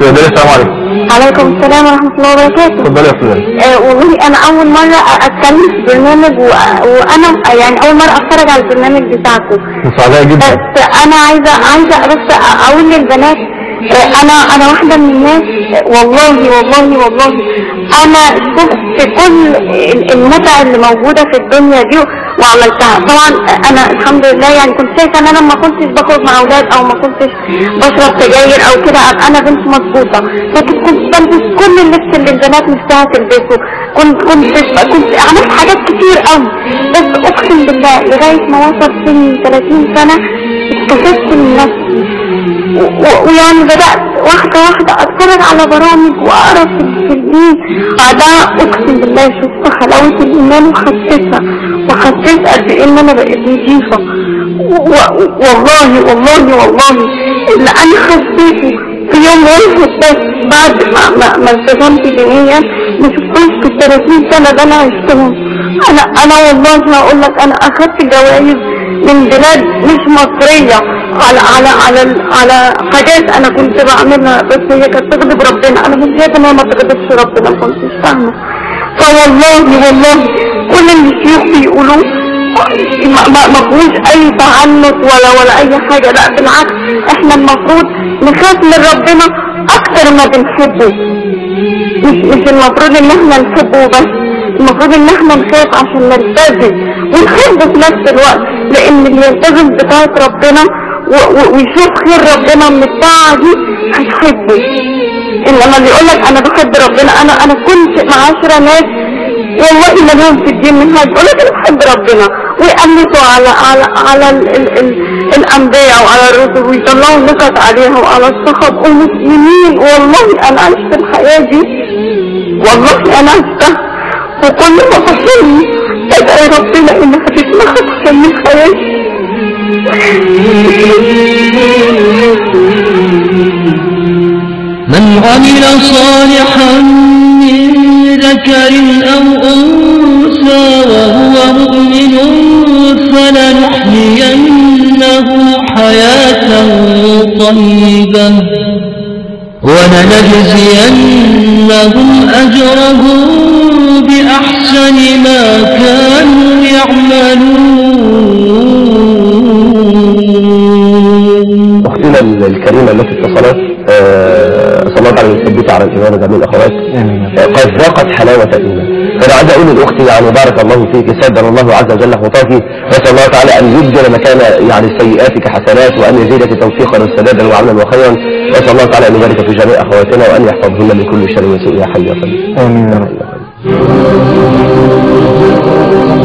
اتفضلي السلام عليكم عليكم السلام ورحمة الله وبركاته اتفضلي يا فلان آه والله انا اول مرة اتكلم في برنامج و... وانا يعني اول مرة اتفرج على البرنامج بتاعكم مساعدة جدا بس انا عايزة عايزة بس اقول للبنات آه، انا انا واحدة من الناس آه، والله والله والله انا شفت كل ال- المتع اللي موجودة في الدنيا دي وعملتها طبعا انا الحمد لله يعني كنت شايفة ان انا ما كنتش بخرج مع اولاد او ما كنتش بشرب سجاير او كده ابقى انا بنت مظبوطة لكن كنت بلبس كل اللبس اللي البنات نفسها تلبسه كنت كنت كنت عملت حاجات كتير قوي بس اقسم بالله لغاية ما وصل سني 30 سنة اكتشفت من نفسي و- و- ويعني بدأت واحدة واحدة اتفرج على برامج واقرا في في الدين بعدها اقسم بالله شفت حلاوة الايمان وحسيتها وحسيت قد ايه ان انا بقيت نضيفة و- و- والله والله والله اللي انا حسيته في يوم واحد بس بعد ما ما, ما التزمت دينيا ما شفتوش في ال 30 سنة اللي انا عشتهم انا انا والله هقول لك انا اخدت جوائز من بلاد مش مصرية على على على على حاجات انا كنت بعملها بس هي كانت تغضب ربنا انا مش شايفه ان هي ما تغضبش ربنا ما كنتش فاهمه فوالله والله كل اللي الشيوخ بيقولوه ما ما ما فيهوش اي تعنت ولا ولا اي حاجه لا بالعكس احنا المفروض نخاف من ربنا اكتر ما بنحبه مش مش المفروض ان احنا نحبه بس المفروض ان احنا نخاف عشان نلتزم ونحبه في نفس الوقت لان اللي يلتزم بطاعة ربنا و- و- ويشوف خير ربنا من الطاعة دي هيحبه انما اللي يقولك انا بحب ربنا انا انا كنت مع عشرة ناس والله ما لهم في الدين من حاجة يقولك انا بحب ربنا ويقلسوا على على على ال ال ال الانبياء وعلى الرسل ويطلعوا النكت عليها وعلى الصحب ومسلمين والله انا عشت الحياة دي والله انا عشتها وكل ما بصلي ادعي ربنا انها تتمخط من حياتي من عمل صالحا من ذكر أو أنثى وهو مؤمن فلنحيينه حياة طيبة ولنجزينهم أجرهم بأحسن ما كانوا يعملون اختنا الكريمة التي اتصلت آه، صلى الله عليه وسلم على الايمان جميع الاخوات آه، قد ذاقت حلاوة الايمان فانا عايز اقول لاختي يعني بارك الله فيك سدر الله عز وجل خطاك نسال الله تعالى ان يبدل مكان يعني سيئاتك حسنات وان يزيدك توفيقا وسدادا وعملا وخيرا نسال الله تعالى ان يبارك في جميع اخواتنا وان يحفظهن من كل شر وسوء يا حي يا قيوم آمين يا رب